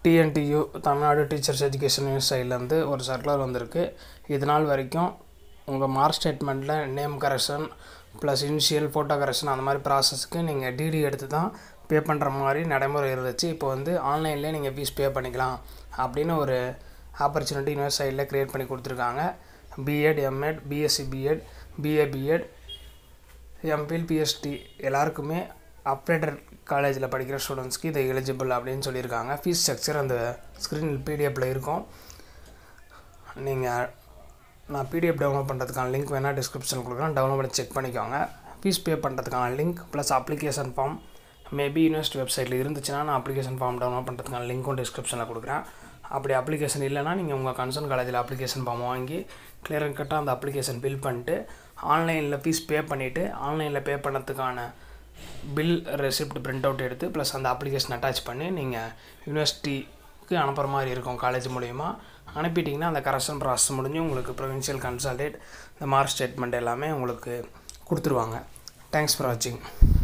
TNTU Tamil Nadu teachers education university சைட்லேருந்து ஒரு circular வந்திருக்கு இது நாள் வரைக்கும் உங்கள் மார்க் ஸ்டேட்மெண்ட்டில் name correction plus initial photo correction அந்த மாதிரி ப்ராசஸ்க்கு நீங்கள் டிடி எடுத்து தான் பே பண்ணுற மாதிரி நடைமுறை இருந்துச்சு இப்போ வந்து ஆன்லைன்லேயே நீங்கள் ஃபீஸ் பே பண்ணிக்கலாம் அப்படின்னு ஒரு ஆப்பர்ச்சுனிட்டி யூனிவர்ஸ் சைடில் க்ரியேட் பண்ணி கொடுத்துருக்காங்க BEd MEd BSc BEd BA BEd எம்பிஎல் பிஎஸ்டி எல்லாருக்குமே அப்ரேட்டர் காலேஜில் படிக்கிற ஸ்டூடெண்ட்ஸ்க்கு இது எலிஜிபிள் அப்படின்னு சொல்லியிருக்காங்க ஃபீஸ் ஸ்ட்ரக்சர் அந்த ஸ்க்ரீனில் பிடிஎஃப்பில் இருக்கும் நீங்கள் நான் பிடிஎஃப் டவுன்லோட் பண்ணுறதுக்கான லிங்க் வேணால் டிஸ்கிரிப்ஷன் கொடுக்குறேன் டவுன்லோட் பண்ணி செக் பண்ணிக்கோங்க ஃபீஸ் பே பண்ணுறதுக்கான link plus application form maybe university வெப்சைட்டில் இருந்துச்சுன்னா நான் அப்ளிகேஷன் ஃபார்ம் டவுன்லோட் பண்ணுறதுக்கான லிங்க்கும் டிஸ்கிரிப்ஷனில் கொடுக்குறேன் அப்படி அப்ளிகேஷன் இல்லைனா நீங்கள் உங்கள் கன்சர்ன் காலேஜில் அப்ளிகேஷன் ஃபார்ம் வாங்கி கிளியர் அண்ட் கட்டாக அந்த அப்ளிகேஷன் ஃபில் பண்ணிட்டு ஆன்லைனில் ஃபீஸ் பே பண்ணிவிட்டு ஆன்லைனில் பே பண்ணதுக்கான பில் ரெசிப்ட் பிரிண்ட் அவுட் எடுத்து ப்ளஸ் அந்த அப்ளிகேஷன் அட்டாச் பண்ணி நீங்கள் யூனிவர்சிட்டிக்கு அனுப்புகிற மாதிரி இருக்கும் காலேஜ் மூலிமா அனுப்பிட்டிங்கன்னா அந்த கரெக்ஷன் ப்ராசஸ் முடிஞ்சு உங்களுக்கு ப்ரொவின்ஷியல் கன்சல்டேட் இந்த மார்க் ஸ்டேட்மெண்ட் எல்லாமே உங்களுக்கு கொடுத்துருவாங்க தேங்க்ஸ் ஃபார் வாட்சிங்